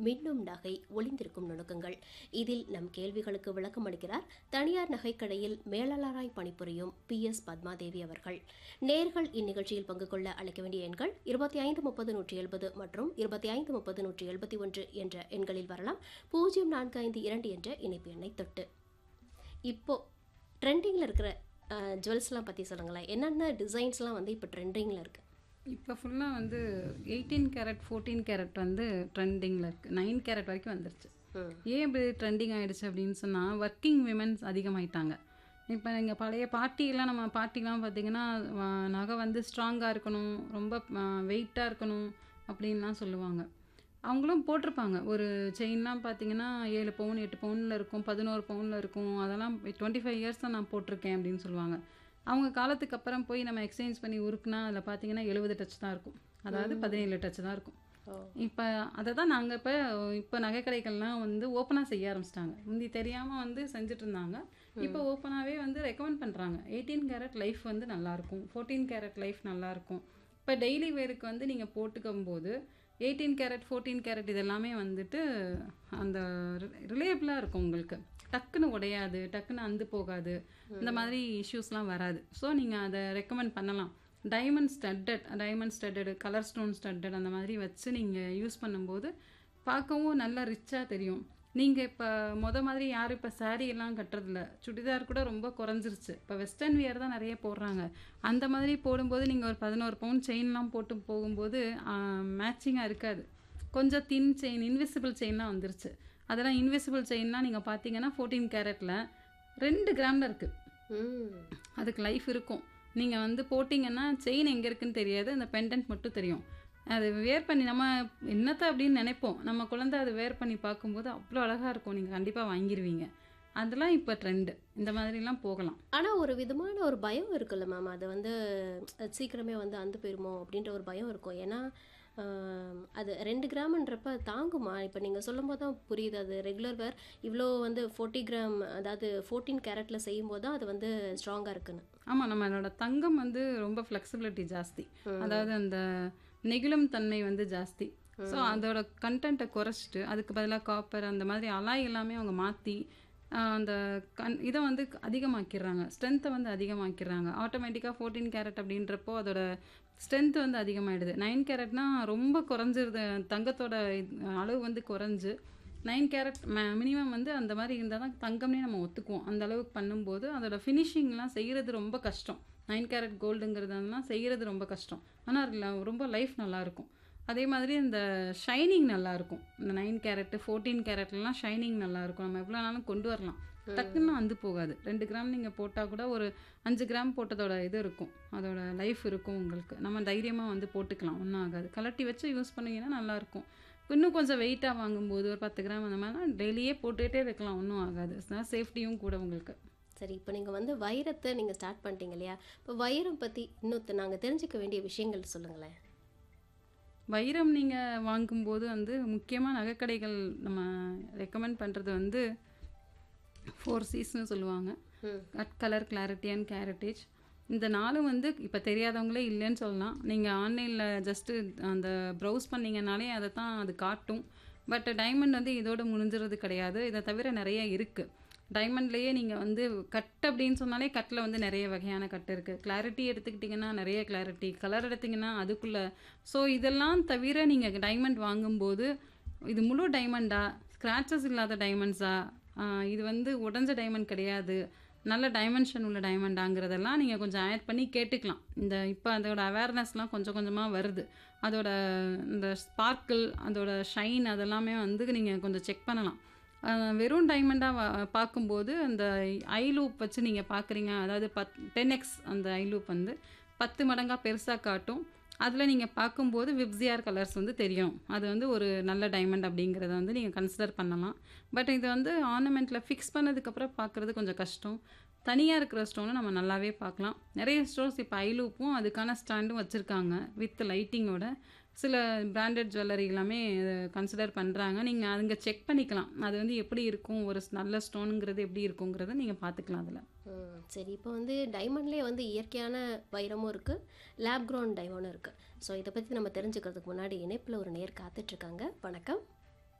மின்னும் நகை ஒளிந்திருக்கும் நுணுக்கங்கள் இதில் நம் கேள்விகளுக்கு விளக்கம் அளிக்கிறார் தனியார் நகைக்கடையில் மேலாளராய் பணிபுரியும் பி எஸ் பத்மாதேவி அவர்கள் நேர்கள் இந்நிகழ்ச்சியில் பங்கு கொள்ள அழைக்க வேண்டிய எண்கள் இருபத்தி ஐந்து முப்பது நூற்றி எழுபது மற்றும் இருபத்தி ஐந்து முப்பது நூற்றி எழுபத்தி ஒன்று என்ற எண்களில் வரலாம் பூஜ்ஜியம் நான்கு ஐந்து இரண்டு என்ற இணைப்பு எண்ணை தொட்டு இப்போ ட்ரெண்டிங்கில் இருக்கிற ஜுவல்ஸ்லாம் பற்றி சொல்லுங்களேன் என்னென்ன டிசைன்ஸ்லாம் வந்து இப்போ ட்ரெண்டிங்கில் இருக்குது இப்போ ஃபுல்லாக வந்து எயிட்டீன் கேரட் ஃபோர்டீன் கேரட் வந்து ட்ரெண்டிங்கில் இருக்குது நைன் கேரட் வரைக்கும் வந்துருச்சு ம். ஏன் இப்படி ட்ரெண்டிங் ஆயிடுச்சு அப்படின்னு சொன்னால் ஒர்க்கிங் விமன்ஸ் அதிகமாயிட்டாங்க இப்போ நீங்கள் பழைய பார்ட்டிலாம் நம்ம பார்ட்டிலாம் பார்த்தீங்கன்னா வ- நகை வந்து ஸ்ட்ராங்காக இருக்கணும் ரொம்ப வெயிட்டாக இருக்கணும் அப்படின்லாம் சொல்லுவாங்க அவங்களும் போட்டிருப்பாங்க ஒரு செயின்லாம் பார்த்தீங்கன்னா ஏழு பவுன் எட்டு பவுனில் இருக்கும் பதினோரு பவுனில் இருக்கும் அதெல்லாம் டுவெண்ட்டி ஃபைவ் இயர்ஸ் தான் நான் போட்டிருக்கேன் அப்படின்னு சொல்லுவாங்க அவங்க காலத்துக்கு அப்புறம் போய் நம்ம எக்ஸ்சேஞ்ச் பண்ணி உருக்குனா அதில் பார்த்தீங்கன்னா எழுபது டச் தான் இருக்கும் அதாவது பதினேழு டச் தான் இருக்கும் ஓ இப்போ அதை தான் நாங்கள் இப்போ இப்போ நகைக்கடைகள்லாம் வந்து ஓப்பனாக செய்ய ஆரம்பிச்சிட்டாங்க முந்தி தெரியாமல் வந்து செஞ்சுட்டு இருந்தாங்க இப்போ ஓப்பனாகவே வந்து ரெக்கமெண்ட் பண்ணுறாங்க எயிட்டீன் கேரட் லைஃப் வந்து நல்லாயிருக்கும் ஃபோர்டீன் கேரட் லைஃப் நல்லாயிருக்கும் இப்போ டெய்லி வேருக்கு வந்து நீங்கள் போட்டுக்கும் போது எயிட்டீன் கேரட் ஃபோர்டீன் கேரட் இதெல்லாமே வந்துட்டு அந்த ரிலேபிளாக இருக்கும் உங்களுக்கு டக்குன்னு உடையாது டக்குன்னு அந்து போகாது இந்த மாதிரி இஷ்யூஸ்லாம் வராது ஸோ நீங்கள் அதை ரெக்கமெண்ட் பண்ணலாம் diamond studded diamond studded colour stone studded அந்த மாதிரி வச்சு நீங்கள் யூஸ் பண்ணும்போது பார்க்கவும் நல்லா ரிச்சாக தெரியும் நீங்கள் இப்போ மொத மாதிரி யாரும் இப்போ saree எல்லாம் கட்டுறதில்ல சுடிதார் கூட ரொம்ப குறைஞ்சிருச்சு இப்போ வெஸ்டர்ன் வியர் தான் நிறைய போடுறாங்க அந்த மாதிரி போடும்போது நீங்கள் ஒரு பதினோரு பவுன் செயின்லாம் போட்டு போகும்போது மேட்சிங்காக இருக்காது கொஞ்சம் தின் செயின் இன்விசிபிள் செயின்லாம் வந்துருச்சு அதெல்லாம் இன்விசிபிள் செயின்லாம் நீங்கள் பார்த்தீங்கன்னா ஃபோர்டீன் கேரட்டில் ரெண்டு கிராமில் இருக்குது ம் அதுக்கு லைஃப் இருக்கும் நீங்கள் வந்து போட்டிங்கன்னா செயின் எங்கே இருக்குன்னு தெரியாது அந்த பெண்டன்ட் மட்டும் தெரியும் அது வேர் பண்ணி நம்ம என்னத்த அப்படின்னு நினைப்போம் நம்ம குழந்தை அது வேர் பண்ணி பார்க்கும்போது அவ்வளோ அழகாக இருக்கும் நீங்கள் கண்டிப்பாக வாங்கிடுவீங்க அதெல்லாம் இப்போ ட்ரெண்டு இந்த மாதிரிலாம் போகலாம் ஆனால் ஒரு விதமான ஒரு பயம் இருக்குல்ல மேம் அது வந்து அது சீக்கிரமே வந்து அந்து போயிருமோ அப்படின்ற ஒரு பயம் இருக்கும் ஏன்னா ஆம், அது ரெண்டு கிராம்ன்றப்ப அது தாங்குமா இப்போ நீங்கள் சொல்லும் போது தான் புரியுது அது ரெகுலர் வேர் இவ்வளோ வந்து ஃபோர்ட்டி கிராம் அதாவது ஃபோர்டீன் கேரட்டில் செய்யும்போது தான் அது வந்து ஸ்ட்ராங்காக இருக்குன்னு ஆமாம் நம்மளோட தங்கம் வந்து ரொம்ப ஃப்ளெக்சிபிலிட்டி ஜாஸ்தி அதாவது அந்த நெகிழும் தன்மை வந்து ஜாஸ்தி ஸோ அதோட கண்டென்ட்டை குறைச்சிட்டு அதுக்கு பதிலாக காப்பர் அந்த மாதிரி அலாய் எல்லாமே அவங்க மாற்றி அந்த கண் இதை வந்து அதிகமாக்கிடுறாங்க ஸ்ட்ரென்த்தை வந்து அதிகமாக்கிடுறாங்க ஆட்டோமேட்டிக்காக ஃபோர்டீன் கேரட் அப்படின்றப்போ அதோட ஸ்ட்ரென்த் வந்து அதிகமாகிடுது நைன் கேரட்னா ரொம்ப குறைஞ்சிருது தங்கத்தோட இது- அளவு வந்து குறைஞ்சு நைன் கேரட் மினிமம் வந்து அந்த மாதிரி இருந்தால் தான் தங்கம்னே நம்ம ஒத்துக்குவோம் அந்த அளவுக்கு பண்ணும்போது அதோட ஃபினிஷிங்லாம் செய்கிறது ரொம்ப கஷ்டம் நைன் கேரட் கோல்டுங்கிறதெல்லாம் செய்கிறது ரொம்ப கஷ்டம் ஆனால் ரொம்ப லைஃப் நல்லாயிருக்கும் அதே மாதிரி இந்த ஷைனிங் நல்லாயிருக்கும் இந்த நைன் கேரட்டு ஃபோர்டீன் கேரட்லாம் ஷைனிங் நல்லாயிருக்கும் நம்ம எவ்வளோ நாளும் கொண்டு வரலாம் டக்குன்னு வந்து போகாது ரெண்டு கிராம் நீங்கள் போட்டால் கூட ஒரு அஞ்சு கிராம் போட்டதோட இது இருக்கும் அதோட லைஃப் இருக்கும் உங்களுக்கு நம்ம தைரியமாக வந்து போட்டுக்கலாம் ஒன்றும் ஆகாது கலட்டி வச்சு யூஸ் பண்ணீங்கன்னா நல்லாயிருக்கும் இன்னும் கொஞ்சம் வெயிட்டாக வாங்கும்போது ஒரு பத்து கிராம் அந்த மாதிரிலாம் டெய்லியே போட்டுகிட்டே இருக்கலாம் ஒன்றும் ஆகாது சேஃப்டியும் கூட உங்களுக்கு சரி இப்போ நீங்கள் வந்து வைரத்தை நீங்கள் ஸ்டார்ட் பண்ணிட்டீங்க இல்லையா இப்போ வைரம் பற்றி இன்னொரு நாங்கள் தெரிஞ்சுக்க வேண்டிய விஷயங்கள் சொல்லுங்களேன் வைரம் நீங்கள் வாங்கும்போது வந்து முக்கியமாக நகைக்கடைகள் நம்ம ரெக்கமெண்ட் பண்ணுறது வந்து ஃபோர் சீஸ்னு சொல்லுவாங்க ம் cut colour clarity and caratage இந்த நாளும் வந்து இப்போ தெரியாதவங்களே இல்லைன்னு சொல்லலாம் நீங்கள் ஆன்லைனில் ஜஸ்ட்டு அந்த ப்ரௌஸ் பண்ணீங்கனாலே அதை தான் அது காட்டும் பட் டைமண்ட் வந்து இதோட முடிஞ்சிறது கிடையாது இதை தவிர நிறைய இருக்குது டைமண்ட்லேயே நீங்கள் வந்து கட் அப்படின்னு சொன்னாலே கட்டில் வந்து நிறைய வகையான கட் இருக்குது கிளாரிட்டி எடுத்துக்கிட்டிங்கன்னா நிறைய கிளாரிட்டி கலர் எடுத்திங்கன்னா அதுக்குள்ளே ஸோ இதெல்லாம் தவிர நீங்கள் டைமண்ட் வாங்கும்போது இது முழு டைமண்டா ஸ்க்ராச்சஸ் இல்லாத டைமண்ட்ஸா இது வந்து உடஞ்ச டைமண்ட் கிடையாது நல்ல டைமென்ஷன் உள்ள டைமண்டாங்கிறதெல்லாம் நீங்கள் கொஞ்சம் ஆட் பண்ணி கேட்டுக்கலாம் இந்த இப்போ அதோட அவேர்னஸ்லாம் கொஞ்சம் கொஞ்சமாக வருது அதோட இந்த ஸ்பார்க்கிள் அதோட ஷைன் அதெல்லாமே வந்து நீங்கள் கொஞ்சம் செக் பண்ணலாம் அஹ் வெறும் டைமண்டாக பார்க்கும்போது அந்த ஐ லூப் வச்சு நீங்கள் பார்க்குறீங்க அதாவது பத் டென் எக்ஸ் அந்த ஐ லூப் வந்து பத்து மடங்காக பெருசாக காட்டும் அதில் நீங்கள் பார்க்கும்போது விப்சிஆர் கலர்ஸ் வந்து தெரியும் அது வந்து ஒரு நல்ல டைமண்ட் அப்படிங்கிறத வந்து நீங்கள் கன்சிடர் பண்ணலாம் பட் இது வந்து ஆர்னமெண்ட்டில் ஃபிக்ஸ் பண்ணதுக்கப்புறம் பார்க்குறது கொஞ்சம் கஷ்டம் தனியாக இருக்கிற ஸ்டோனை நம்ம நல்லாவே பார்க்கலாம் நிறைய ஸ்டோர்ஸ் இப்போ ஐலூப்பும் அதுக்கான ஸ்டாண்டும் வச்சுருக்காங்க வித் லைட்டிங்கோட சில பிராண்டட் ஜுவல்லரி எல்லாமே கன்சிடர் பண்ணுறாங்க நீங்கள் அதுங்க செக் பண்ணிக்கலாம் அது வந்து எப்படி இருக்கும் ஒரு நல்ல ஸ்டோனுங்கிறது எப்படி இருக்குங்கிறத நீங்கள் பார்த்துக்கலாம் அதில் ம், சரி இப்போ வந்து டைமண்ட்லேயே வந்து இயற்கையான வைரமும் இருக்குது லேப் க்ரௌண்ட் டைமண்டும் இருக்குது ஸோ இதை பற்றி நம்ம தெரிஞ்சுக்கிறதுக்கு முன்னாடி இணைப்பில் ஒரு நேர் காத்துட்ருக்காங்க வணக்கம்